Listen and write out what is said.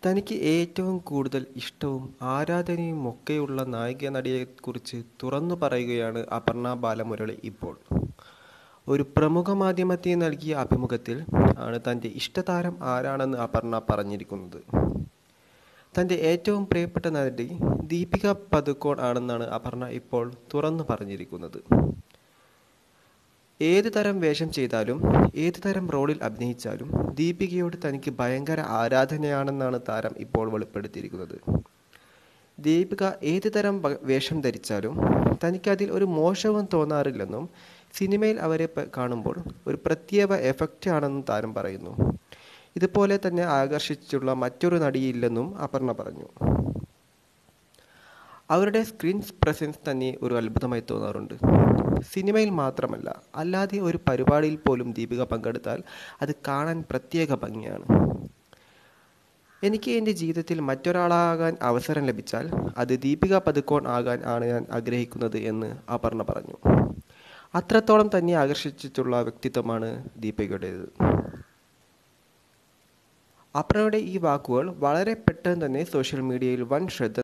തനിക്ക് ഏറ്റവും കൂടുതൽ ഇഷ്ടവും ആരാധനയും ഒക്കെയുള്ള നായികനടിയെക്കുറിച്ച് തുറന്നു പറയുകയാണ് അപർണ ബാലമുരളി ഇപ്പോൾ. ഒരു പ്രമുഖ മാധ്യമത്തിന് നൽകിയ അഭിമുഖത്തിൽ ആണ് തന്റെ ഇഷ്ടതാരം ആരാണെന്ന് അപർണ പറഞ്ഞിരിക്കുന്നത്. തന്റെ ഏറ്റവും പ്രിയപ്പെട്ട നടി ദീപിക പദുക്കോൺ ആണെന്നാണ് അപർണ ഇപ്പോൾ തുറന്നു പറഞ്ഞിരിക്കുന്നത്. ഏത് തരം വേഷം ചെയ്താലും ഏത് തരം റോളിൽ അഭിനയിച്ചാലും ദീപികയോട് തനിക്ക് ഭയങ്കര ആരാധനയാണെന്നാണ് താരം ഇപ്പോൾ വെളിപ്പെടുത്തിയിരിക്കുന്നത്. ദീപിക ഏത് തരം വേഷം ധരിച്ചാലും തനിക്ക് അതിൽ ഒരു മോശവും തോന്നാറില്ലെന്നും സിനിമയിൽ അവരെ കാണുമ്പോൾ ഒരു പ്രത്യേക എഫക്റ്റ് ആണെന്നും താരം പറയുന്നു. ഇതുപോലെ തന്നെ ആകർഷിച്ചിട്ടുള്ള മറ്റൊരു നടിയില്ലെന്നും അപർണ പറഞ്ഞു. അവരുടെ സ്ക്രീൻ പ്രസൻസ് തന്നെ ഒരു അത്ഭുതമായി തോന്നാറുണ്ട്. സിനിമയിൽ മാത്രമല്ല അല്ലാതെ ഒരു പരിപാടിയിൽ പോലും ദീപിക പങ്കെടുത്താൽ അത് കാണാൻ പ്രത്യേക ഭംഗിയാണ്. എനിക്ക് എന്റെ ജീവിതത്തിൽ മറ്റൊരാളാകാൻ അവസരം ലഭിച്ചാൽ അത് ദീപിക പദുക്കോൺ ആകാൻ ആണ് ഞാൻ ആഗ്രഹിക്കുന്നത് എന്ന് അപർണ പറഞ്ഞു. അത്രത്തോളം തന്നെ ആകർഷിച്ചിട്ടുള്ള വ്യക്തിത്വമാണ് ദീപികയുടേത്. അപർണയുടെ ഈ വാക്കുകൾ വളരെ പെട്ടെന്ന് തന്നെ സോഷ്യൽ മീഡിയയിൽ വൻ ശ്രദ്ധ